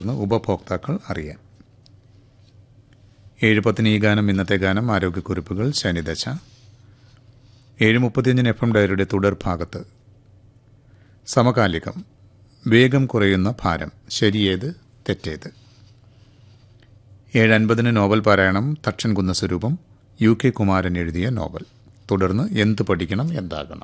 എന്ന് ഉപഭോക്താക്കൾ അറിയാൻ ഏഴ് പത്തിന് ഈ ഗാനം ഇന്നത്തെ ഗാനം ആരോഗ്യക്കുറിപ്പുകൾ ശനിദശ ഏഴ് മുപ്പത്തിയഞ്ചിന് എഫ് എം ഡയറിയുടെ തുടർ ഭാഗത്ത് സമകാലികം വേഗം കുറയുന്ന ഭാരം ശരിയേത് തെറ്റേത് ഏഴ് അൻപതിന് നോവൽ പാരായണം തക്ഷൻ കുന്ന സ്വരൂപം യു കെ കുമാരൻ എഴുതിയ നോവൽ തുടർന്ന് എന്ത് പഠിക്കണം എന്താകണം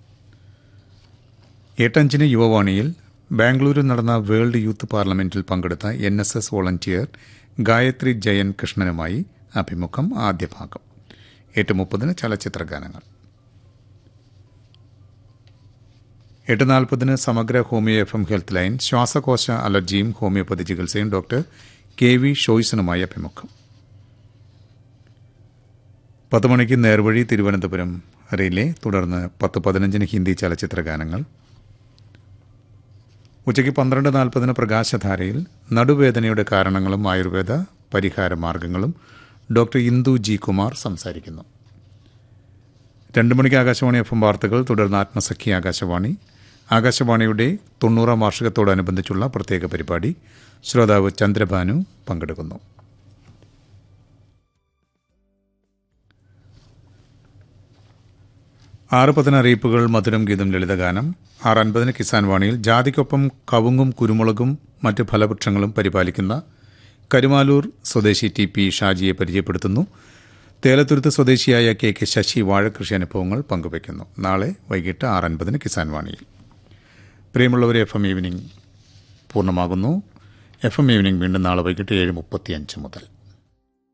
എട്ടഞ്ചിന് യുവവാണിയിൽ ബാംഗ്ലൂരിൽ നടന്ന വേൾഡ് യൂത്ത് പാർലമെന്റിൽ പങ്കെടുത്ത N S S volunteer Gayathri Jayan കൃഷ്ണനുമായി അഭിമുഖം ആദ്യ ഭാഗം എട്ട് മുപ്പതിന് ചലച്ചിത്ര ഗാനങ്ങൾ എട്ട് നാൽപ്പതിന് സമഗ്ര homeo F M health line ശ്വാസകോശ അലർജിയും ഹോമിയോപ്പതി ചികിത്സയും ഡോക്ടർ കെ വി ഷോയ്സനുമായി അഭിമുഖം പത്ത് മണിക്ക് നേർവഴി തിരുവനന്തപുരം റിലേ തുടർന്ന് പത്ത് പതിനഞ്ചിന് ഹിന്ദി ചലച്ചിത്ര ഗാനങ്ങൾ ഉച്ചയ്ക്ക് പന്ത്രണ്ട് നാൽപ്പതിന് പ്രകാശധാരയിൽ നടുവേദനയുടെ കാരണങ്ങളും ആയുർവേദ പരിഹാര മാർഗങ്ങളും ഡോക്ടർ ഇന്ദു ജി കുമാർ സംസാരിക്കുന്നു രണ്ട് മണിക്ക് ആകാശവാണി എഫ് എം വാർത്തകൾ തുടർന്ന് ആത്മസഖി ആകാശവാണി ആകാശവാണിയുടെ തൊണ്ണൂറാം വാർഷികത്തോടനുബന്ധിച്ചുള്ള പ്രത്യേക പരിപാടി ശ്രോതാവ് ചന്ദ്രഭാനു പങ്കെടുക്കുന്നു ആറ് പതിന് അറിയിപ്പുകൾ മധുരം ഗീതം ലളിതഗാനം ആറ് അൻപതിന് കിസാൻ വാണിയിൽ ജാതിക്കൊപ്പം കവുങ്ങും കുരുമുളകും മറ്റ് ഫലവൃക്ഷങ്ങളും പരിപാലിക്കുന്ന കരുമാലൂർ സ്വദേശി ടി പി ഷാജിയെ പരിചയപ്പെടുത്തുന്നു തേലത്തുരുത്ത് സ്വദേശിയായ കെ കെ ശശി വാഴകൃഷി അനുഭവങ്ങൾ പങ്കുവയ്ക്കുന്നു നാളെ വൈകിട്ട് ആറ് അൻപതിന് കിസാൻ വാണിയിൽ പ്രിയമുള്ളവരെ എഫ് എം ഈവനിംഗ് പൂർണ്ണമാകുന്നു എഫ് എം ഈവനിംഗ് വീണ്ടും നാളെ വൈകിട്ട് ഏഴ് മുപ്പത്തിയഞ്ച് മുതൽ